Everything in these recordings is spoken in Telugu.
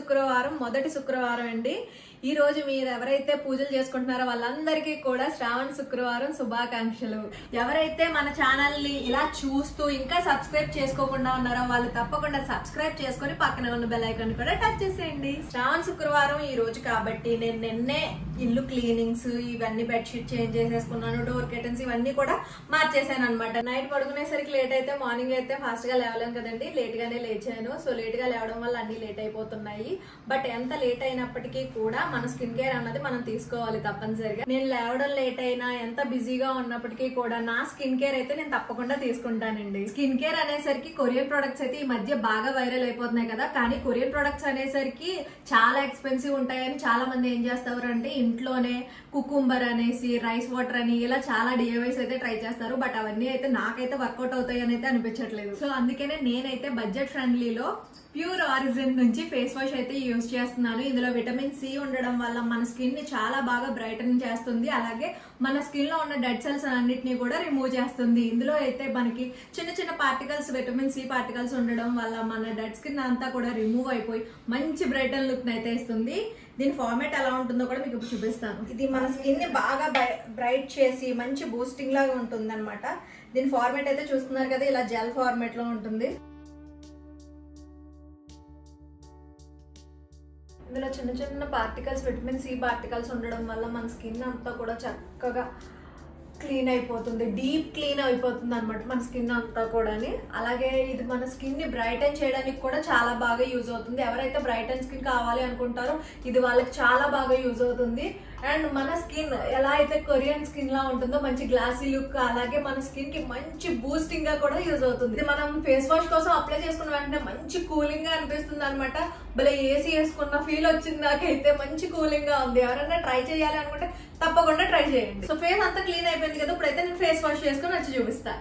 శుక్రవారం మొదటి శుక్రవారం అండి ఈ రోజు మీరు ఎవరైతే పూజలు చేసుకుంటున్నారో వాళ్ళందరికీ కూడా శ్రావణ శుక్రవారం శుభాకాంక్షలు ఎవరైతే మన ఛానల్ ని ఇలా చూస్తూ ఇంకా సబ్స్క్రైబ్ చేసుకోకుండా ఉన్నారో వాళ్ళు తప్పకుండా సబ్స్క్రైబ్ చేసుకొని పక్కన ఉన్న బెల్ ఐకాన్ కూడా టచ్ చేసేయండి శ్రావణ శుక్రవారం ఈ రోజు కాబట్టి నేను నిన్నే ఇల్లు క్లీనింగ్స్ ఇవన్నీ బెడ్షీట్ చేంజ్ చేసేసుకున్నాను డోర్ కర్టన్స్ ఇవన్నీ కూడా మార్చేసాను అనమాట నైట్ పడుకునేసరికి లేట్ అయితే మార్నింగ్ అయితే ఫాస్ట్ గా లేవలేం కదండి లేట్ గానే లేచాను సో లేట్ గా లేవడం వల్ల అన్ని లేట్ అయిపోతున్నాయి బట్ ఎంత లేట్ అయినప్పటికీ కూడా మన స్కిన్ కేర్ అన్నది మనం తీసుకోవాలి తప్పనిసరిగా నేను లేవడం లేట్ అయినా ఎంత బిజీగా ఉన్నప్పటికీ కూడా నా స్కిన్ కేర్ అయితే నేను తప్పకుండా తీసుకుంటానండి స్కిన్ కేర్ అనేసరికి కొరియన్ ప్రొడక్ట్స్ అయితే ఈ మధ్య బాగా వైరల్ అయిపోతున్నాయి కదా కానీ కొరియన్ ప్రొడక్ట్స్ అనేసరికి చాలా ఎక్స్పెన్సివ్ ఉంటాయని చాలా మంది ఏం చేస్తారు అంటే ఇంట్లోనే కుకుంబర్ అనేసి రైస్ వాటర్ అని ఇలా చాలా డిఐవైస్ అయితే ట్రై చేస్తారు బట్ అవన్నీ అయితే నాకైతే వర్కౌట్ అవుతాయి అని అయితే అనిపించట్లేదు సో అందుకనే నేనైతే బడ్జెట్ ఫ్రెండ్లీలో ప్యూర్ ఆరిజిన్ నుంచి ఫేస్ వాష్ అయితే యూజ్ చేస్తున్నాను ఇందులో విటమిన్ సి ఉండడం వల్ల మన స్కిన్ ని చాలా బాగా బ్రైటన్ చేస్తుంది అలాగే మన స్కిన్ లో ఉన్న డెడ్ సెల్స్ అన్నిటిని కూడా రిమూవ్ చేస్తుంది ఇందులో అయితే మనకి చిన్న చిన్న పార్టికల్స్ విటమిన్ సి పార్టికల్స్ ఉండడం వల్ల మన డెడ్ స్కిన్ అంతా కూడా రిమూవ్ అయిపోయి మంచి బ్రైటన్ లుక్ అయితే ఇస్తుంది దీని ఫార్మేట్ ఎలా ఉంటుందో కూడా మీకు ఇప్పుడు చూపిస్తాను ఇది మన స్కిన్ ని బాగా బ్రైట్ చేసి మంచి బూస్టింగ్ లాగా ఉంటుంది అనమాట దీని ఫార్మేట్ అయితే చూస్తున్నారు కదా ఇలా జెల్ ఫార్మేట్ లో ఉంటుంది ఇందులో చిన్న చిన్న పార్టికల్స్ విటమిన్ సి పార్టికల్స్ ఉండడం వల్ల మన స్కిన్ అంతా కూడా చక్కగా క్లీన్ అయిపోతుంది డీప్ క్లీన్ అయిపోతుంది అనమాట మన స్కిన్ అంతా కూడా అలాగే ఇది మన స్కిన్ ని బ్రైటన్ చేయడానికి కూడా చాలా బాగా యూజ్ అవుతుంది ఎవరైతే బ్రైటన్ స్కిన్ కావాలి అనుకుంటారో ఇది వాళ్ళకి చాలా బాగా యూజ్ అవుతుంది అండ్ మన స్కిన్ ఎలా అయితే కొరియన్ స్కిన్ లా ఉంటుందో మంచి గ్లాసీ లుక్ అలాగే మన స్కిన్ కి మంచి బూస్టింగ్ గా కూడా యూజ్ అవుతుంది ఇది మనం ఫేస్ వాష్ కోసం అప్లై చేసుకున్న వెంటనే మంచి కూలింగ్ గా అనిపిస్తుంది అనమాట భలే ఏసీ వేసుకున్న ఫీల్ వచ్చింది నాకైతే మంచి కూలింగ్ గా ఉంది ఎవరైనా ట్రై చేయాలి అనుకుంటే తప్పకుండా ట్రై చేయండి సో ఫేస్ అంతా క్లీన్ అయిపోయింది కదా ఇప్పుడైతే నేను ఫేస్ వాష్ చేసుకుని వచ్చి చూపిస్తా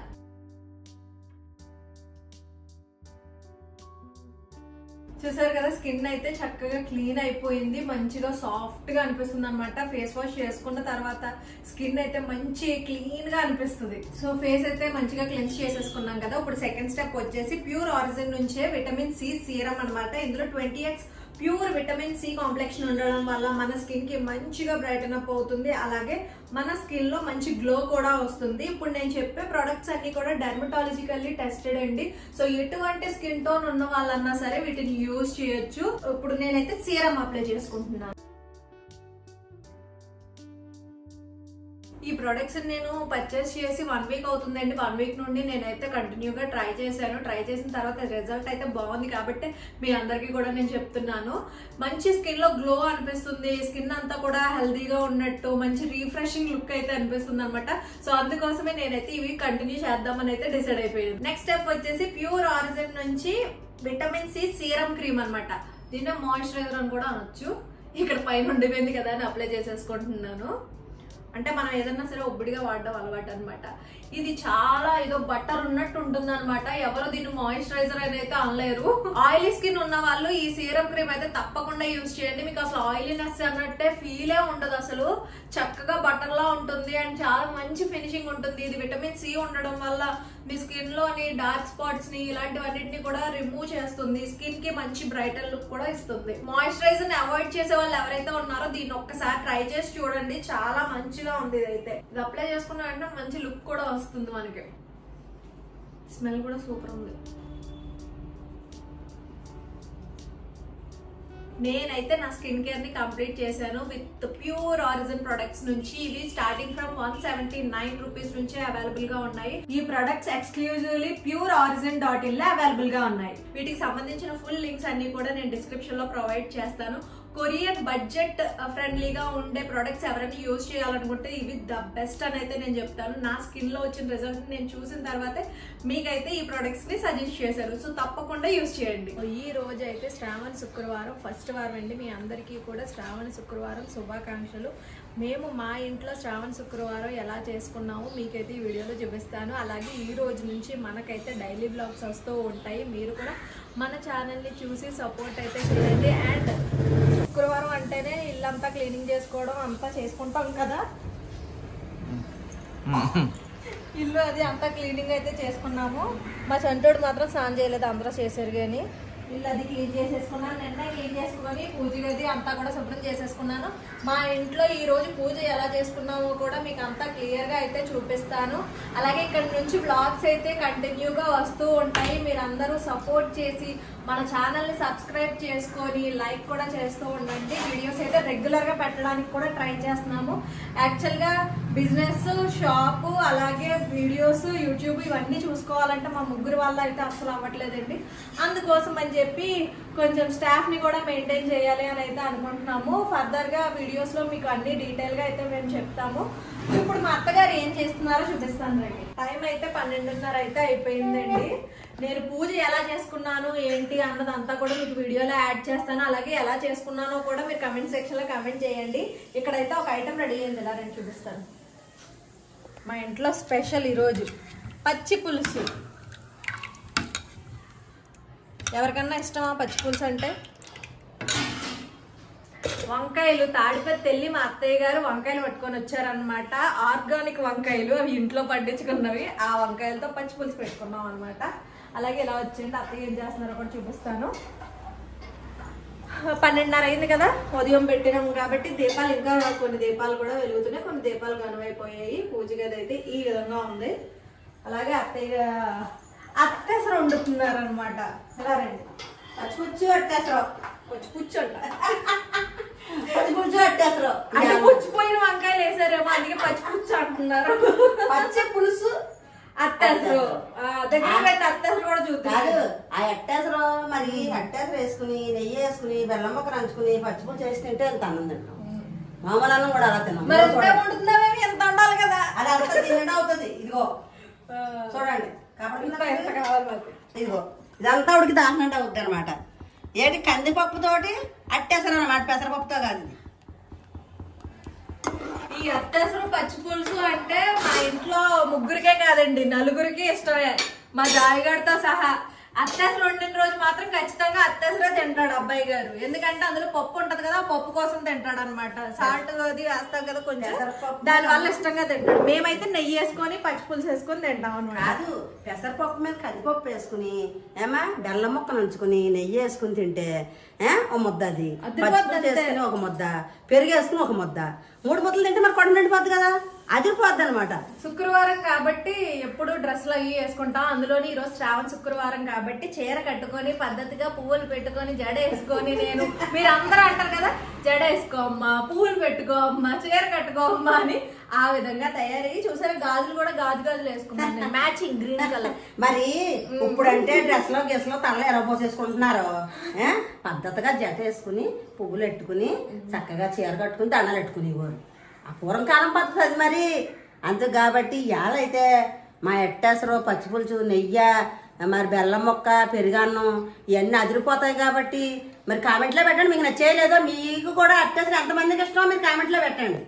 చూసారు కదా స్కిన్ అయితే చక్కగా క్లీన్ అయిపోయింది మంచిగా సాఫ్ట్ గా అనిపిస్తుంది అనమాట ఫేస్ వాష్ చేసుకున్న తర్వాత స్కిన్ అయితే మంచి క్లీన్ గా అనిపిస్తుంది సో ఫేస్ అయితే మంచిగా క్లీన్స్ చేసేసుకున్నాం కదా ఇప్పుడు సెకండ్ స్టెప్ వచ్చేసి ప్యూర్ ఆరిజిన్ నుంచే విటమిన్ సి సీరం అనమాట ఇందులో twenty X pure vitamin C complexion ఉండడం వల్ల మన స్కిన్ కి మంచిగా బ్రైటన్ అప్ అవుతుంది అలాగే మన స్కిన్ లో మంచి గ్లో కూడా వస్తుంది ఇప్పుడు నేను చెప్పే ప్రొడక్ట్స్ అన్ని కూడా డెర్మటాలజికల్లీ టెస్టెడ్ అండి సో ఎటువంటి స్కిన్ టోన్ ఉన్న వాళ్ళన్నా సరే వీటిని యూజ్ చేయొచ్చు ఇప్పుడు నేనైతే సీరం అప్లై చేసుకుంటున్నాను ఈ ప్రొడక్ట్స్ నేను పర్చేస్ చేసి వన్ వీక్ అవుతుందండి వన్ వీక్ నుండి నేనైతే కంటిన్యూగా ట్రై చేశాను ట్రై చేసిన తర్వాత రిజల్ట్ అయితే బాగుంది కాబట్టి మీ అందరికీ కూడా నేను చెప్తున్నాను మంచి స్కిన్ లో గ్లో అనిపిస్తుంది స్కిన్ అంతా కూడా హెల్దీగా ఉన్నట్టు మంచి రీఫ్రెషింగ్ లుక్ అయితే అనిపిస్తుంది అనమాట సో అందుకోసమే నేనైతే ఇవి కంటిన్యూ చేద్దామని అయితే డిసైడ్ అయిపోయింది నెక్స్ట్ స్టెప్ వచ్చేసి ప్యూర్ ఆరిజిన్ నుంచి విటమిన్ సి సీరం క్రీమ్ అనమాట దీన్ని మాయిశ్చరైజర్ అని కూడా అనొచ్చు ఇక్కడ పైన ఉండిపోయింది కదా అని అప్లై చేసేసుకుంటున్నాను అంటే మనం ఏదన్నా సరే ఒబ్బడిగా వాడడం అలవాటు అనమాట ఇది చాలా ఏదో బట్టర్ ఉన్నట్టు ఉంటుంది అనమాట ఎవరు దీన్ని మాయిశ్చరైజర్ అని అయితే అనలేరు ఆయిలీ స్కిన్ ఉన్న వాళ్ళు ఈ సీరం క్రీమ్ అయితే తప్పకుండా యూజ్ చేయండి మీకు అసలు ఆయిలీనెస్ అన్నట్టే ఫీలే ఉండదు అసలు చక్కగా బటర్ లా ఉంటుంది అండ్ చాలా మంచి ఫినిషింగ్ ఉంటుంది ఇది విటమిన్ సి ఉండడం వల్ల మీ స్కిన్ లోని డార్క్ స్పాట్స్ ని ఇలాంటివన్నిటిని కూడా రిమూవ్ చేస్తుంది స్కిన్ కి మంచి బ్రైటర్ లుక్ కూడా ఇస్తుంది మాయిశ్చరైజర్ ని అవాయిడ్ చేసే వాళ్ళు ఎవరైతే ఉన్నారో దీన్ని ఒక్కసారి ట్రై చేసి చూడండి చాలా మంచిగా ఉంది ఇదైతే ఇది అప్లై చేసుకున్న వెంటనే మంచి లుక్ కూడా వస్తుంది మనకి స్మెల్ కూడా సూపర్ ఉంది నేనైతే నా స్కిన్ కేర్ ని కంప్లీట్ చేశాను విత్ ప్యూర్ ఆరిజిన్ ప్రొడక్ట్స్ నుంచి ఇవి starting from one seventy nine rupees నుంచే అవైలబుల్ గా ఉన్నాయి ఈ products exclusively pure origin dot in లో అవైలబుల్ గా ఉన్నాయి వీటికి సంబంధించిన ఫుల్ లింక్స్ అన్ని కూడా నేను డిస్క్రిప్షన్ లో ప్రొవైడ్ చేస్తాను కొరియన్ బడ్జెట్ ఫ్రెండ్లీగా ఉండే ప్రొడక్ట్స్ ఎవరైనా యూజ్ చేయాలనుకుంటే ఇవి ద బెస్ట్ అని అయితే నేను చెప్తాను నా స్కిన్ లో వచ్చిన రిజల్ట్ నేను చూసిన తర్వాతే మీకైతే ఈ ప్రొడక్ట్స్ ని సజెస్ట్ చేశారు సో తప్పకుండా యూజ్ చేయండి ఈ రోజు అయితే శ్రావణ శుక్రవారం ఫస్ట్ వారం అండి మీ అందరికీ కూడా శ్రావణ శుక్రవారం శుభాకాంక్షలు మేము మా ఇంట్లో శ్రావణ శుక్రవారం ఎలా చేసుకున్నామో మీకైతే ఈ వీడియోలో చూపిస్తాను అలాగే ఈ రోజు నుంచి మనకైతే డైలీ బ్లాగ్స్ వస్తూ ఉంటాయి మీరు కూడా మన ఛానల్ని చూసి సపోర్ట్ అయితే చేయండి అండ్ శుక్రవారం అంటేనే ఇల్లంతా క్లీనింగ్ చేసుకోవడం అంతా చేసుకుంటాం కదా ఇల్లు అది అంతా క్లీనింగ్ అయితే చేసుకున్నాము మా చంటోడు మాత్రం స్నానం చేయలేదు అందరూ చేశారు కానీ ఇల్లు అది క్లీన్ చేసేసుకున్నాను నిన్న క్లీన్ చేసుకుని పూజ గది అంతా కూడా శుభ్రం చేసేసుకున్నాను మా ఇంట్లో ఈ రోజు పూజ ఎలా చేసుకున్నామో కూడా మీకు అంతా క్లియర్ గా అయితే చూపిస్తాను అలాగే ఇక్కడ నుంచి బ్లాగ్స్ అయితే కంటిన్యూగా వస్తూ ఉంటాయి మీరు అందరూ సపోర్ట్ చేసి మన ఛానల్ ని సబ్స్క్రైబ్ చేసుకొని లైక్ కూడా చేస్తూ ఉండండి వీడియోస్ అయితే రెగ్యులర్ గా పెట్టడానికి కూడా ట్రై చేస్తున్నాము యాక్చువల్ గా బిజినెస్ షాప్ అలాగే వీడియోస్ యూట్యూబ్ ఇవన్నీ చూసుకోవాలంటే మా ముగ్గురు వల్ల అయితే అసలు అవ్వట్లేదండి అందుకోసం అని చెప్పి కొంచెం స్టాఫ్ ని కూడా మెయింటైన్ చేయాలి అని అయితే అనుకుంటున్నాము ఫర్దర్ గా వీడియోస్ లో మీకు అన్ని డీటెయిల్ గా అయితే మేము చెప్తాము ఇప్పుడు మా అత్తగారు ఏం చేస్తున్నారో చూపిస్తాను రండి టైం అయితే పన్నెండున్నర అయితే అయిపోయిందండి నేను పూజ ఎలా చేసుకున్నాను ఏంటి అన్నదంతా కూడా మీకు వీడియోలో యాడ్ చేస్తాను అలాగే ఎలా చేసుకున్నానో కూడా మీరు కమెంట్ సెక్షన్ లో కమెంట్ చేయండి ఇక్కడైతే ఒక ఐటమ్ రెడీ అయింది ఇలా నేను చూపిస్తాను మా ఇంట్లో స్పెషల్ ఈరోజు పచ్చి పులుసు ఎవరికన్నా ఇష్టమా పచ్చి పులుసు అంటే వంకాయలు తాడిపత్రి వెళ్ళి మా అత్తయ్య గారు వంకాయలు పట్టుకొని వచ్చారనమాట ఆర్గానిక్ వంకాయలు అవి ఇంట్లో పండించుకున్నవి ఆ వంకాయలతో పచ్చి పులుసు పెట్టుకున్నాం అనమాట అలాగే ఇలా వచ్చింది అత్తయ్య ఏం చేస్తున్నారో కూడా చూపిస్తాను పన్నెండున్నర అయింది కదా ఉదయం పెట్టినాం కాబట్టి దీపాలు ఇంకా కొన్ని దీపాలు కూడా వెలుగుతున్నాయి కొన్ని దీపాలు కనువైపోయాయి పూజ గది అయితే ఈ విధంగా ఉంది అలాగే అత్తయ్య అత్తెసరు వండుతున్నారు అనమాట ఇలా రండి పచ్చిపుచ్చు అట్టేసరు పచ్చిపుచ్చు అంట పచ్చిపులుసు పెట్టేస్తారు అంటే పుచ్చిపోయిన వంకాయలు వేసారేమో అందుకే పచ్చిపుచ్చు అంటున్నారు పచ్చి పులుసు అత్తెసరు ఆ, దగ్గరికి పెట్టి అత్తెసరు కూడా కాదు చూస్తారు ఆ ఎట్టేసరు మరి ఎట్టేసరు వేసుకుని నెయ్యి వేసుకుని బెల్లం ముక్క నంచుకుని పచ్చిపులుసు వేసి తింటే ఎంత అన్నం తింటాం మామూలు అన్నం కూడా అలా తిన్నాం మరి ఎంత వండుతున్నామేమి ఎంత ఉండాలి కదా అది అంత తినడం అవుతుంది ఇదిగో ఆ, చూడండి కాబట్టి ఇంకా ఎంత కావాలి మాకు ఇదిగో ఇదంతా ఉడికి దాంట్లో అవుద్ది అనమాట ఏంటి కందిపప్పుతోటి అట్టేసరు అనమాట పెసరపప్పుతో కాదు ఇది ఈ అత్తెసరు పచ్చి పులుసు అంటే మా ఇంట్లో ముగ్గురికే కాదండి నలుగురికి ఇష్టమే మా జాయిగాడితో సహా అత్తెసరు వండిన రోజు మాత్రం ఖచ్చితంగా అత్తెసరే తింటాడు అబ్బాయి గారు ఎందుకంటే అందులో పప్పు ఉంటది కదా ఆ పప్పు కోసం తింటాడు అనమాట సాల్ట్ అది వేస్తాం కదా కొంచెం పెసరపప్పు. దాని వల్ల ఇష్టంగా తింటాడు మేమైతే నెయ్యి వేసుకొని పచ్చి పులుసు వేసుకొని తింటాం అనమాట కాదు పెసరపప్పు మీద కందిపప్పు వేసుకుని ఏమా బెల్లం ముక్క నంచుకుని నెయ్యి వేసుకుని తింటే ఏ ఒక ముద్ద అది అదిరిపోద్ది పచ్చిపులుసు అంతే. వేసుకుని ఒక ముద్ద పెరుగు వేసుకుని ఒక ముద్ద మూడు ముద్దలు తింటే మరి కొండ నిండిపోద్ది కదా అదిరిపోద్ది అనమాట శుక్రవారం కాబట్టి ఎప్పుడు డ్రెస్సులు అవి వేసుకుంటాం అందులోని ఈరోజు శ్రావణ శుక్రవారం కాబట్టి చీర కట్టుకొని పద్ధతిగా పువ్వులు పెట్టుకొని జడ వేసుకొని నేను మీరు అందరూ అంటారు కదా జడ వేసుకో అమ్మా పువ్వులు పెట్టుకో అమ్మా చీర కట్టుకో అమ్మా అని ఆ విధంగా తయారయ్యి చూసారు గాజులు కూడా గాజు గాజులు వేసుకున్నాను మ్యాచింగ్ గ్రీన్ కలర్ మరి ఇప్పుడు అంటే డ్రెస్ లో గెస్ లో తల ఎరపోసేసుకుంటున్నారు ఏ? పద్ధతిగా జట వేసుకుని పువ్వులు పెట్టుకుని చక్కగా చీర కట్టుకుని దండలు పెట్టుకునేవారు ఆ పూర్వం కాలం పద్ధతి అది మరి అందుకు కాబట్టి ఇవాళ అయితే మా ఎట్టేసరు పచ్చిపులుసు నెయ్యి మరి బెల్లం మొక్క పెరుగన్నం ఇవన్నీ అదిరిపోతాయి కాబట్టి మరి కామెంట్లో పెట్టండి మీకు నచ్చేయలేదో మీకు కూడా అట్టేసరి ఎంతమందికి ఇష్టమో మీరు కామెంట్లో పెట్టండి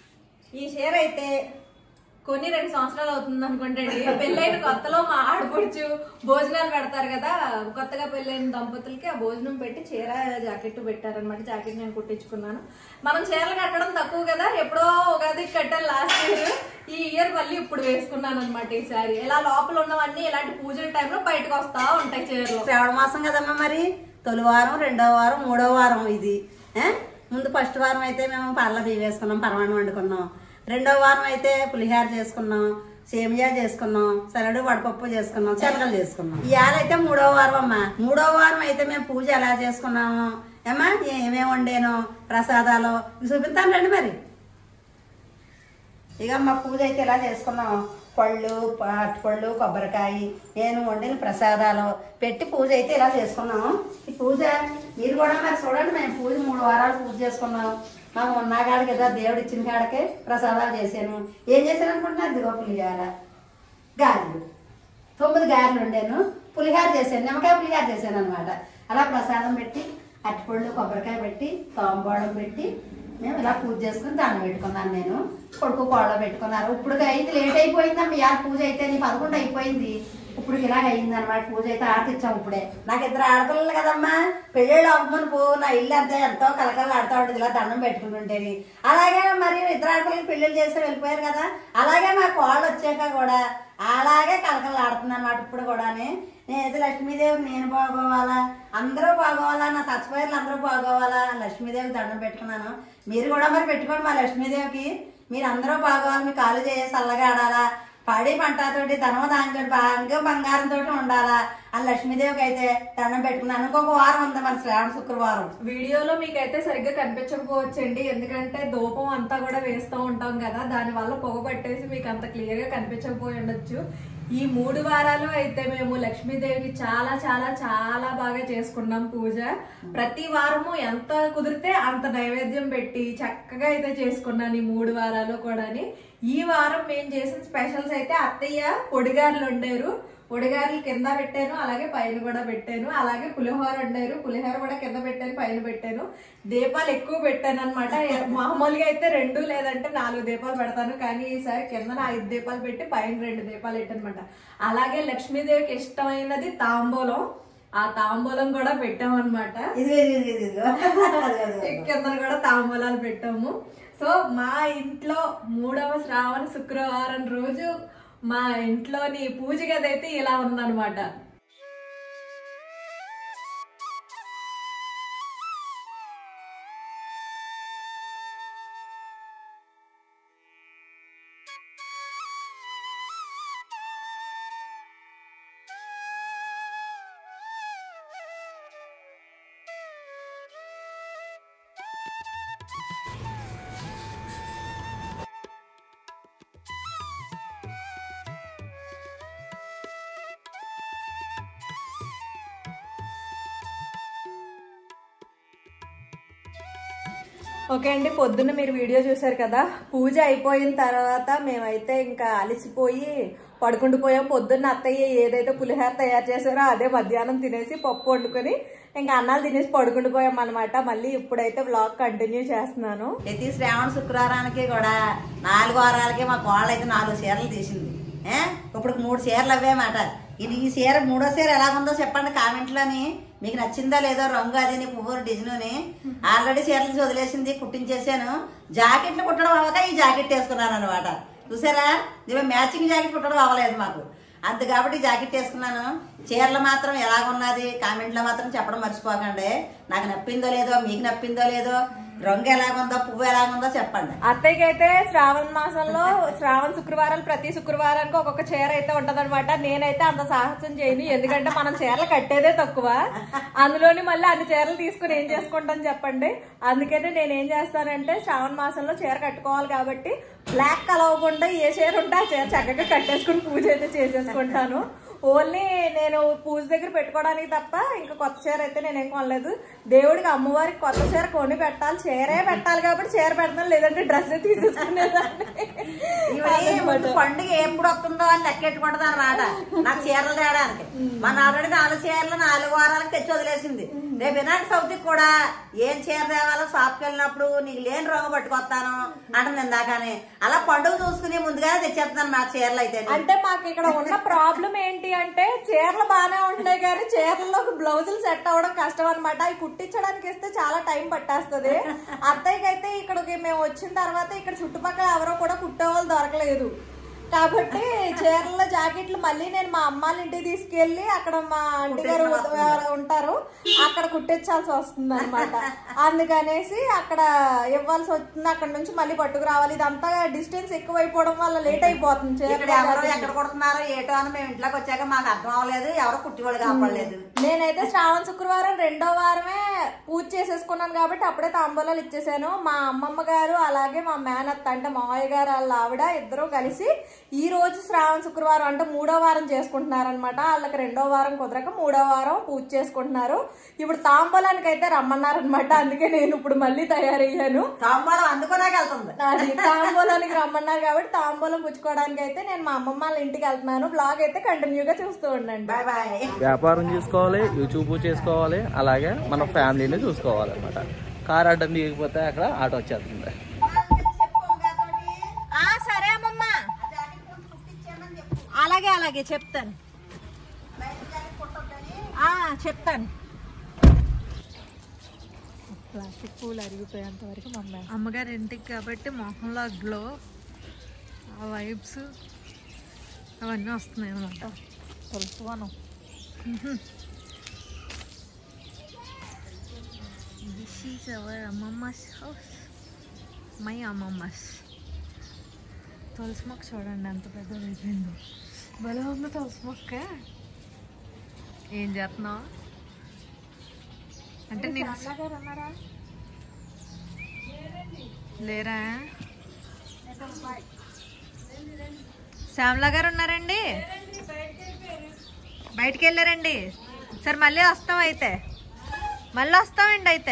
ఈ చీర అయితే కొన్ని రెండు సంవత్సరాలు అవుతుంది అనుకుంటండి పెళ్ళైన కొత్తలో మా ఆడపడుచు భోజనాలు పెడతారు కదా కొత్తగా పెళ్ళైన దంపతులకి ఆ భోజనం పెట్టి చీర జాకెట్ పెట్టారనమాట జాకెట్ నేను కుట్టించుకున్నాను మనం చీరలు కట్టడం తక్కువ కదా ఎప్పుడో ఉగాది కట్టాను లాస్ట్ ఇయర్ ఈ ఇయర్ మళ్ళీ ఇప్పుడు వేసుకున్నాను అనమాట ఈ సారీ ఇలా లోపల ఉన్నవన్నీ ఇలాంటి పూజల టైంలో బయటకు వస్తా ఉంటాయి చీరలు శ్రావణ మాసం కదమ్మా మరి తొలి వారం రెండవ వారం మూడవ వారం ఇది ఏ? ముందు ఫస్ట్ వారం అయితే మేము పళ్ళ బియ్యం వేసుకున్నాం పరమాణం వండుకున్నాం రెండవ వారం అయితే పులిహార చేసుకున్నాం సేమియా చేసుకున్నాం సరడు వడపప్పు చేసుకున్నాం శనగలు చేసుకున్నాం ఇవాళ అయితే మూడవ వారం అమ్మా మూడవ వారం అయితే మేము పూజ ఎలా చేసుకున్నాము ఏమా ఏమేమి వండాను ప్రసాదాలు ఇవి చూపిస్తాను రండి మరి ఇక మా పూజ అయితే ఇలా చేసుకున్నాం పళ్ళు పళ్ళు కొబ్బరికాయ నేను వండిన ప్రసాదాలు పెట్టి పూజ అయితే ఇలా చేసుకున్నాము ఈ పూజ మీరు కూడా మరి చూడండి మేము పూజ మూడు వారాలు పూజ చేసుకున్నాం మాకు ఉన్న కాడికి ఏదో దేవుడు ఇచ్చిన కాడికే ప్రసాదాలు చేశాను ఏం చేశాను అనుకుంటున్నారు ఇదిగో పులిహార గారెలు తొమ్మిది గారెలు వండాను పులిహార చేశాను నిమ్మకాయ పులిహార చేశాను అనమాట అలా ప్రసాదం పెట్టి అరటిపళ్ళు కొబ్బరికాయ పెట్టి తాంబూలం పెట్టి మేము ఇలా పూజ చేసుకుని దండం పెట్టుకున్నాను నేను కొడుకు కోళ్ళ పెట్టుకున్నారు ఇప్పుడు అయితే లేట్ అయిపోయిందమ్మా ఇవాళ పూజ అయితే నీ పదకొండు అయిపోయింది ఇప్పుడు ఇలా అయింది అనమాట పూజ అయితే ఆర్తిచ్చాం ఇప్పుడే నాకు ఇద్దరు ఆడపిల్లలు కదమ్మా పెళ్ళిళ్ళు అవ్వమని పో నా ఇల్లు అంతా ఎంతో కలకల ఆడుతూ ఉంటుంది ఇలా దండం పెట్టుకుంటుంటేది అలాగే మరి ఇద్దరు ఆడపిల్లలు పెళ్ళిళ్ళు చేసి వెళ్ళిపోయారు కదా అలాగే మా కోళ్ళు వచ్చాక కూడా అలాగే కలకల ఆడుతుంది అనమాట ఇప్పుడు కూడాని నేనైతే లక్ష్మీదేవి నేను బాగోవాలా అందరూ బాగోవాలా నా సత్సపేర్లు అందరూ బాగోవాలా లక్ష్మీదేవి దండం పెట్టుకున్నాను మీరు కూడా మరి పెట్టుకోండి మా లక్ష్మీదేవికి మీరు అందరూ బాగోవాలి మీ కాలు చేసి చల్లగా ఆడాలా పడి పంటతోటి ధనమ దానితో బాగా బంగారంతో ఉండాలా అని లక్ష్మీదేవికి అయితే దండం పెట్టుకున్నాను ఇంకొక వారం ఉంది మన శ్రావణ శుక్రవారం వీడియోలో మీకైతే సరిగ్గా కనిపించకపోవచ్చండి ఎందుకంటే ధూపం అంతా కూడా వేస్తూ ఉంటాం కదా దాని వల్ల పొగ పట్టేసి మీకు అంత క్లియర్ గా కనిపించకపోయి ఉండొచ్చు ఈ మూడు వారాలు అయితే మేము లక్ష్మీదేవికి చాలా చాలా చాలా బాగా చేసుకున్నాం పూజ ప్రతి వారము ఎంత కుదిరితే అంత నైవేద్యం పెట్టి చక్కగా అయితే చేసుకున్నాను ఈ మూడు వారాలు కూడాని ఈ వారం మేము చేసిన స్పెషల్స్ అయితే అత్తయ్య పొడిగారులు వండారు పొడిగారులు కింద పెట్టాను అలాగే పైన కూడా పెట్టాను అలాగే పులిహోర వండారు పులిహోర కూడా కింద పెట్టాను పైన పెట్టాను దీపాలు ఎక్కువ పెట్టాను అనమాట మామూలుగా అయితే రెండు లేదంటే నాలుగు దీపాలు పెడతాను కానీ ఈసారి కింద ఐదు దీపాలు పెట్టి పైన రెండు దీపాలు పెట్టానమాట అలాగే లక్ష్మీదేవికి ఇష్టమైనది తాంబూలం ఆ తాంబూలం కూడా పెట్టామన్నమాట ఇదిగో ఇదిగో ఇదిగో ఇదిగో కింద కూడా తాంబూలాలు పెట్టాము సో మా ఇంట్లో మూడవ శ్రావణ శుక్రవారం రోజు మా ఇంట్లోని పూజ గది అయితే ఇలా ఉందన్నమాట ఓకే అండి పొద్దున్న మీరు వీడియో చూసారు కదా పూజ అయిపోయిన తర్వాత మేమైతే ఇంకా అలసిపోయి పడుకుండిపోయాం పొద్దున్న అత్తయ్య ఏదైతే పులిహోర తయారు చేశారో అదే మధ్యాహ్నం తినేసి పప్పు వండుకొని ఇంకా అన్నాలు తినేసి పడుకుండిపోయాం అనమాట మళ్ళీ ఇప్పుడైతే బ్లాగ్ కంటిన్యూ చేస్తున్నాను ప్రతి శ్రావణ శుక్రవారానికి కూడా నాలుగు వారాలకి మా కోళ్ళ అయితే నాలుగు చీరలు తీసింది ఏ? ఇప్పుడు మూడు చీరలు అవేమాట ఇది ఈ చీర మూడో చీర ఎలాగుందో చెప్పండి కామెంట్లోని మీకు నచ్చిందో లేదో రంగు అది నీ పువ్వు డిజైన్ ఆల్రెడీ చీరలు తీసి వదిలేసింది కుట్టించేసాను జాకెట్లు కుట్టడం అవ్వక ఈ జాకెట్ వేసుకున్నాను అనమాట చూసారా ఇవి మ్యాచింగ్ జాకెట్ కుట్టడం అవ్వలేదు మాకు అంత కాబట్టి జాకెట్ వేసుకున్నాను చీరలు మాత్రం ఎలాగున్నది కామెంట్లో మాత్రం చెప్పడం మర్చిపోకండి నాకు నప్పిందో లేదో మీకు నప్పిందో లేదో రంగు ఎలాగుందో పువ్వు ఎలాగుందో చెప్పండి అత్తయ్యకి అయితే శ్రావణ మాసంలో శ్రావణ శుక్రవారాలు ప్రతి శుక్రవారానికి ఒక్కొక్క చీర అయితే ఉంటదన్నమాట నేనైతే అంత సాహసం చేయను ఎందుకంటే మనం చీరలు కట్టేదే తక్కువ అందులోని మళ్ళీ అన్ని చీరలు తీసుకుని ఏం చేసుకుంటాను చెప్పండి అందుకని నేను ఏం చేస్తానంటే శ్రావణ మాసంలో చీర కట్టుకోవాలి కాబట్టి బ్లాక్ కలవకుండా ఏ చీర ఉంటే ఆ చీర చక్కగా కట్టేసుకుని పూజ అయితే చేసేసుకుంటాను ఓన్లీ నేను పూజ దగ్గర పెట్టుకోవడానికి తప్ప ఇంకా కొత్త చీర అయితే నేనేం కొనలేదు దేవుడికి అమ్మవారికి కొత్త చీర కొని పెట్టాలి చీరే పెట్టాలి కాబట్టి చీర పెడతాను లేదంటే డ్రెస్ తీసుకునేదాన్ని ఇవి ముందు పండుగ ఎప్పుడు వస్తుందో అని లెక్కెట్టుకుంటుంది అనమాట నాకు చీరలు తేడానికి మన ఆల్రెడీ నాలుగు చీరలు నాలుగు వారాలకు తెచ్చి వదిలేసింది రేపు వినాయక చవితికి కూడా ఏం చీర తేవాలో షాప్కి వెళ్ళినప్పుడు నీకు లేని రంగు పట్టుకొస్తాను అంటుంది ఇందాకని అలా పండుగ చూసుకుని ముందుగానే తెచ్చేస్తున్నాను నా చీరలు అయితే అంటే మాకు ఇక్కడ ఉన్న ప్రాబ్లం ఏంటి అంటే చీరలు బాగానే ఉంటున్నాయి కానీ చీరల్లో బ్లౌజులు సెట్ అవ్వడం కష్టం అనమాట అవి కుట్టించడానికి ఇస్తే చాలా టైం పట్టేస్తుంది అత్తయ్యకి అయితే ఇక్కడికి మేము వచ్చిన తర్వాత ఇక్కడ చుట్టుపక్కల ఎవరో కూడా కుట్టేవాళ్ళు దొరకలేదు కాబట్టి చీరల జాకెట్లు మళ్ళీ నేను మా అమ్మాళ్ళ ఇంటికి తీసుకెళ్లి అక్కడ మా ఆంటీ గారు ఉంటారు అక్కడ కుట్టించాల్సి వస్తుంది అనమాట అందుకనేసి అక్కడ ఇవ్వాల్సి వస్తుంది అక్కడ నుంచి మళ్ళీ పట్టుకు రావాలి ఇదంతా డిస్టెన్స్ ఎక్కువైపోవడం వల్ల లేట్ అయిపోతుంది ఇక్కడ చీరల ఎవరు జాకెట్లు. ఎక్కడ కొడుతున్నారో ఏటో అని మేము ఇంట్లోకి వచ్చాక మాకు అర్థం అవ్వలేదు ఎవరు కుట్టివాడు కాపడలేదు నేనైతే శ్రావణ శుక్రవారం రెండో వారమే పూజ చేసేసుకున్నాను కాబట్టి అప్పుడే తాంబూలాలు ఇచ్చేసాను మా అమ్మమ్మ గారు అలాగే మా మేనత్త అంటే మావయ్య గారు వాళ్ళ ఆవిడ ఇద్దరు కలిసి ఈ రోజు శ్రావణ శుక్రవారం అంటే మూడో వారం చేసుకుంటున్నారనమాట వాళ్ళకి రెండో వారం కుదరక మూడో వారం పూజ చేసుకుంటున్నారు ఇప్పుడు తాంబూలానికి అయితే రమ్మన్నారనమాట అందుకే నేను ఇప్పుడు మళ్ళీ తయారయ్యాను తాంబాలం అందుకోనాక వెళ్తుంది అది తాంబూలానికి రమ్మన్నారు కాబట్టి తాంబూలం పుచ్చుకోవడానికి అయితే నేను మా అమ్మమ్మ వాళ్ళ ఇంటికి వెళ్తున్నాను బ్లాగ్ అయితే కంటిన్యూగా చూస్తూ ఉండండి బాయ్ బాయ్ వ్యాపారం చేసుకోవాలి యూట్యూబ్ చేసుకోవాలి అలాగే మన ఫ్యామిలీని చూసుకోవాలి అనమాట కార్ అడ్డం దిగకపోతే అక్కడ ఆటో వచ్చేస్తుంది సరే అమ్మమ్మ అలాగే అలాగే చెప్తాను ఆ, చెప్తాను ప్లాస్టిక్ పూలు అరిగిపోయేంత వరకు మమ్మీ అమ్మగారి ఇంటికి కాబట్టి మొహంలో గ్లో ఆ వైబ్స్ అవన్నీ వస్తున్నాయి అన్నమాట తెలుసువాను దిస్ ఈజ్ అవర్ అమ్మమ్మస్ హౌస్ మై అమ్మమ్మస్ తులసి మొక్క చూడండి ఎంత పెద్దది అయిపోయిందో భలే ఉంది తులసి మొక్క ఏం చేస్తున్నావు అంటే నేను లేరా శ్యామలా గారు ఉన్నారండి బయటికి వెళ్ళారండి సరే మళ్ళీ వస్తాం అయితే మళ్ళీ వస్తామండి అయితే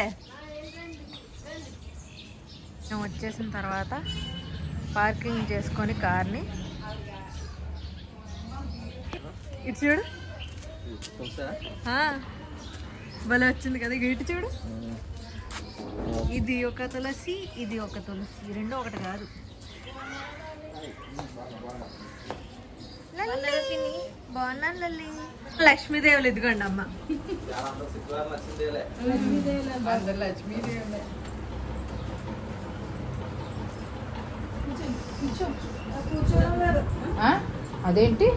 మేము వచ్చేసిన తర్వాత పార్కింగ్ చేసుకొని కార్ని ఇటు చూడు ఆ, భలే వచ్చింది కదా ఇక ఇటు చూడు ఇది ఒక తులసి ఇది ఒక తులసి రెండు ఒకటి కాదు లల్లి. బాగున్నాను లల్లి లక్ష్మీదేవులు ఇదిగోండి అమ్మ అదేంటి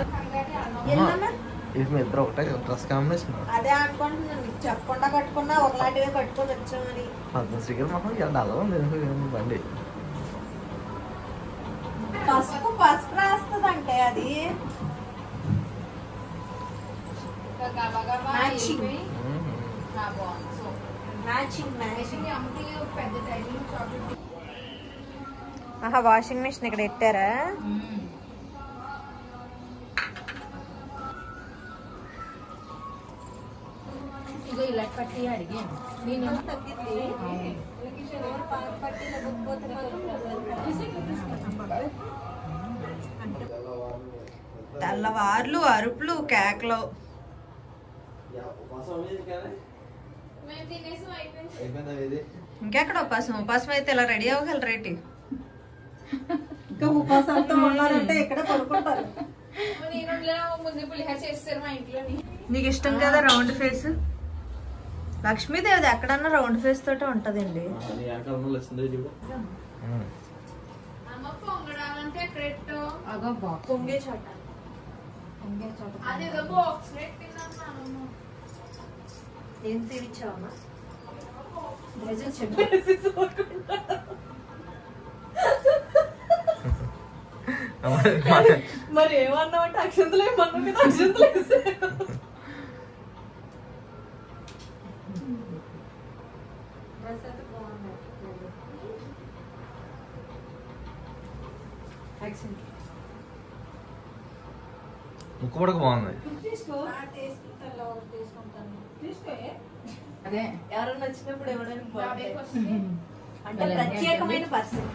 ఇది మీ ఇద్దరు ఒకటే డ్రెస్ కాంబినేషన్ అదే అనుకుంటున్నాను నీకు చెప్పకుండా కట్టుకున్నా ఒకలాంటివే కట్టుకొని వచ్చామని పద్మశ్రీకి మొహం ఇలా డల్గా ఉంది బండి పసుపు పసుపు రాస్తుంది అంటే అది మ్యాచింగ్ మ్యాచింగ్ మ్యాచింగ్ ఆహా వాషింగ్ మిషన్ ఇక్కడ పెట్టారా ఇగో ఇలా పట్టి అడిగాను నేను తెల్లవార్లు అరుపులు కేకలు ఇంకెక్కడ ఉపాసం ఉపాసం అయితే ఇలా రెడీ అవ్వగలరేటి ఇంకా ఉపాసంతో ఉన్నారంటే ఇక్కడ పడుకుంటారు ముందు పులిహార చేస్తారు మా ఇంట్లోని నీకు ఇష్టం కదా రౌండ్ ఫేస్ లక్ష్మీదేవిది ఎక్కడన్నా రౌండ్ ఫేస్ తోటే ఉంటదండి అమ్మ పొంగడాలంటే ఎక్కడెట్టో అగో బాక్స్ పొంగే చోట అదేదో బాక్స్ పెట్టిందన్నాను ఏం తిరిచావమ్మా మరి ఏమన్నావు అంటే అక్షంతలు ఏమన్నావు కదా అక్షంతలు ముక్కు పడక బాగుంది అదే ఎవరైనా వచ్చినప్పుడు ఇవ్వడానికి బాబాయ్కి బాగుంటాయి. వస్తుంది. అంటే ప్రత్యేకమైన పర్సన్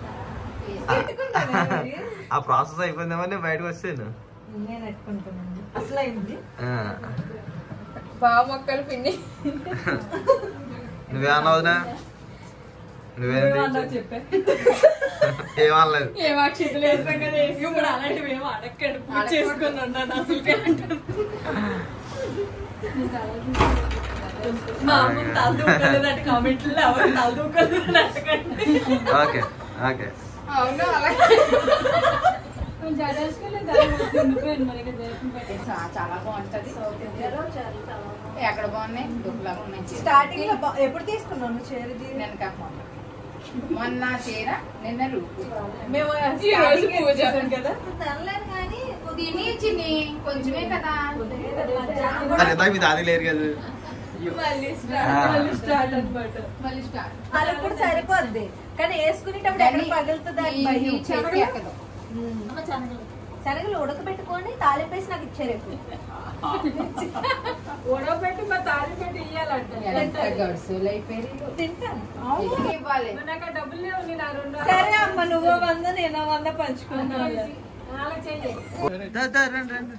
ఆ ప్రాసెస్ అయిపోయిందేమో నేను బయటకు వచ్చాను నేను పెట్టుకుంటానండి అసలు అయింది ఆ. బాగా మొక్కలు పిండి నువ్వేమన్నావు వదినా? నువ్వేంటి చెప్పే ఏమనలేదు ఏం అక్షితులు వేస్తాం కదా ఇప్పుడు అలాంటివి ఏమో అడగండి పూజ చేసుకొని ఉన్నాను అసలు మా అమ్మ తలదూకలేదంటే కామెంట్లో ఎవరు తలదూకలేదు అడగండి ఓకే ఓకే అవును అలా చా- చాలా బాగుంటది ఎక్కడ బాగున్నాయి దుబ్బలాగా ఉన్నాయి స్టార్టింగ్ లో బా- ఎప్పుడు తీసుకున్నాను చేరిది నేను కాకపోతే మొన్న చీర నిన్న రూపు మేము ఈ రోజు starting పూజ. చేసాం కదా తనలేదు కానీ తిని చిన్ని కొంచెమే కదా మధ్యాహ్నం అది ఇందాక మీ దాది లేరు కదా మళ్ళీ ఆ. మళ్ళీ స్టార్ట్ అనమాట మళ్ళీ స్టార్ట్ అది ఇప్పుడు సరిపోద్ది కానీ వేసుకునేటప్పుడు ఎక్కడ పగులుతుంది అని భయం చేతికి ఎక్కదు శనగలు ఉడకబెట్టుకొని తాలింపేసి నాకు ఇచ్చారు ఎప్పుడు ఉడవబెట్టి మా తాళి పెట్టి ఇయ్యాలంట ఎంత గడుసులు అయిపోయి తింటాను ఎందుకు ఇవ్వాలి నాకు ఆ డబ్బులు లేవు నేను ఆ రెండు సరే అమ్మ నువ్వు వంద నేను వంద పంచుకున్నాను అలా చెయ్యి దా, దా, రండి, రండి.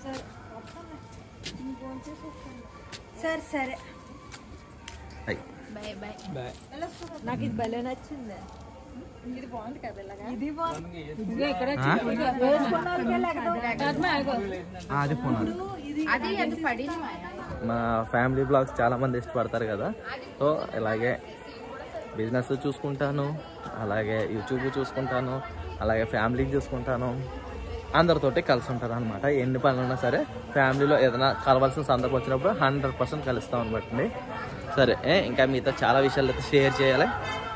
సరే సరే అయ్. బాయ్ బాయ్ నాకు ఇది భలే నచ్చింది ఇది బాగుంది కదా ఇలాగా ఇది బాగుంది ఆ? వేసుకున్న వాళ్ళకే లేకపోతే ఆ, అది పోనాలి ఇది అది అది పడింది మాయా మా ఫ్యామిలీ బ్లాగ్స్ చాలా మంది ఇష్టపడతారు కదా సో ఇలాగే బిజినెస్ చూసుకుంటాను అలాగే యూట్యూబ్ చూసుకుంటాను అలాగే ఫ్యామిలీకి చూసుకుంటాను అందరితోటి కలిసి ఉంటాను అనమాట ఎన్ని పనులు ఉన్నా సరే ఫ్యామిలీలో ఏదైనా కలవాల్సిన సందర్భం వచ్చినప్పుడు హండ్రెడ్ పర్సెంట్ కలుస్తాం అనమాట సరే ఏ, ఇంకా మీతో చాలా విషయాలు అయితే షేర్ చేయాలి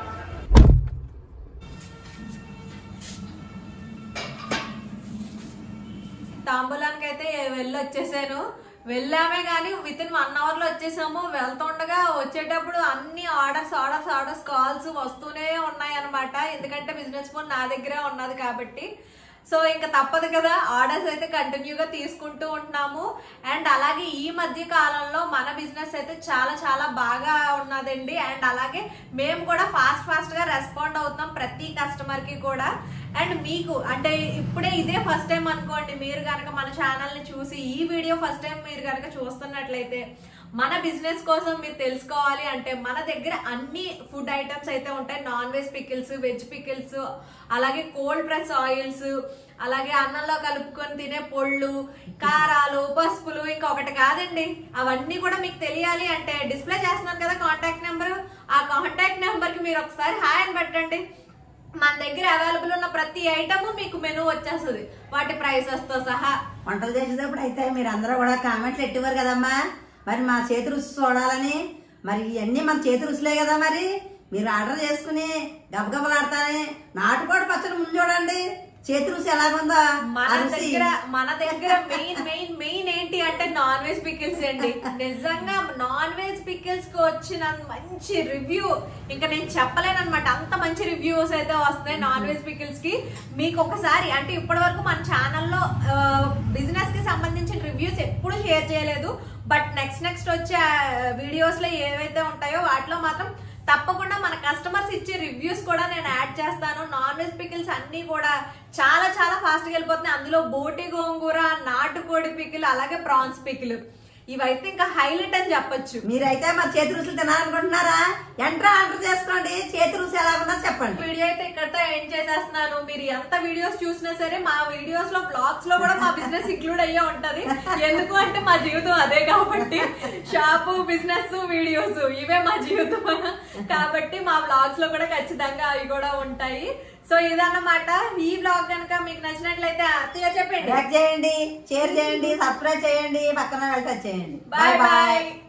తాంబూలానికి అయితే వెళ్ళి వచ్చేసాను వెళ్ళామే కానీ విత్ ఇన్ వన్ అవర్ లో వచ్చేసాము వెళ్తుండగా వచ్చేటప్పుడు అన్ని ఆర్డర్స్ ఆర్డర్స్ ఆర్డర్స్ కాల్స్ వస్తూనే ఉన్నాయి అనమాట ఎందుకంటే బిజినెస్ ఫోన్ నా దగ్గరే ఉన్నది కాబట్టి సో ఇంకా తప్పదు కదా ఆర్డర్స్ అయితే కంటిన్యూగా తీసుకుంటూ ఉంటున్నాము అండ్ అలాగే ఈ మధ్య కాలంలో మన బిజినెస్ అయితే చాలా చాలా బాగా ఉన్నదండి అండ్ అలాగే మేము కూడా ఫాస్ట్ ఫాస్ట్ గా రెస్పాండ్ అవుతున్నాం ప్రతి కస్టమర్ కి కూడా అండ్ మీకు అంటే ఇప్పుడే ఇదే ఫస్ట్ టైం అనుకోండి మీరు కనుక మన ఛానల్ ని చూసి ఈ వీడియో ఫస్ట్ టైం మీరు కనుక చూస్తున్నట్లయితే మన బిజినెస్ కోసం మీరు తెలుసుకోవాలి అంటే మన దగ్గర అన్ని ఫుడ్ ఐటమ్స్ అయితే ఉంటాయి non veg pickles veg pickles అలాగే కోల్డ్ ప్రెస్ ఆయిల్స్ అలాగే అన్నంలో కలుపుకొని తినే పొళ్ళు కారాలు పసుపులు ఇంకొకటి కాదండి అవన్నీ కూడా మీకు తెలియాలి అంటే డిస్ప్లే చేస్తున్నాను కదా కాంటాక్ట్ నెంబర్ ఆ కాంటాక్ట్ నెంబర్ కి మీరు ఒకసారి హాయ్ అని పెట్టండి మన దగ్గర అవైలబుల్ ఉన్న ప్రతి ఐటమ్ మీకు మెనూ వచ్చేస్తుంది వాటి ప్రైసెస్ తో సహా వంటలు చేసేటప్పుడు అయితే మీరు అందరూ కూడా కామెంట్లు ఎట్టేవారు కదమ్మా మరి మా చేతి రుచి చూడాలని మరి ఇవన్నీ మన చేతి రుచులే కదా మరి మీరు ఆర్డర్ చేసుకుని గబగబలాడతానే నాటుకోడి పచ్చడి ముందు చూడండి చేతి రుచి ఎలాగుందో మన ఆ రుచి దగ్గర మన దగ్గర మెయిన్ మెయిన్ మెయిన్ ఏంటి అంటే నాన్ వెజ్ పికిల్స్ అండి నిజంగా నాన్ వెజ్ పికిల్స్ కి వచ్చిన మంచి రివ్యూ ఇంకా నేను చెప్పలేను అనమాట అంత మంచి రివ్యూస్ అయితే వస్తాయి నాన్ వెజ్ పికిల్స్ కి మీకు ఒకసారి అంటే ఇప్పటి వరకు మన ఛానల్లో బిజినెస్ కి సంబంధించిన రివ్యూస్ ఎప్పుడు షేర్ చేయలేదు బట్ నెక్స్ట్ నెక్స్ట్ వచ్చే వీడియోస్ లో ఏవైతే ఉంటాయో వాటిలో మాత్రం తప్పకుండా మన కస్టమర్స్ ఇచ్చే రివ్యూస్ కూడా నేను యాడ్ చేస్తాను నాన్ వెజ్ పికిల్స్ అన్ని కూడా చాలా చాలా ఫాస్ట్ గా వెళ్ళిపోతున్నాయి అందులో బోటి గోంగూర నాటుకోడి పికిల్ అలాగే ప్రాన్స్ పికిల్ ఇవైతే ఇంకా హైలైట్ అని చెప్పొచ్చు మీరైతే మరి చేతి రుచులు తినాలనుకుంటున్నారా ఎంట్రా ఆర్డర్ చేసుకోండి చేతి రుచి ఎలాగుందో చెప్పండి వీడియో అయితే ఇక్కడతో ఎండ్ చేసేస్తున్నాను మీరు ఎంత వీడియోస్ చూసినా సరే మా వీడియోస్ లో బ్లాగ్స్ లో కూడా మా బిజినెస్ ఇంక్లూడ్ అయ్యే ఉంటది ఎందుకు అంటే మా జీవితం అదే కాబట్టి షాపు బిజినెస్ వీడియోస్ ఇవే మా జీవితం కాబట్టి మా బ్లాగ్స్ లో కూడా ఖచ్చితంగా అవి కూడా ఉంటాయి సో ఇదన్నమాట ఈ బ్లాగ్ కనుక మీకు నచ్చినట్లయితే అత్తయ్య చెప్పండి లైక్ చేయండి షేర్ చేయండి సబ్స్క్రైబ్ చేయండి పక్కన వెళ్ళి చేయండి బాయ్ బాయ్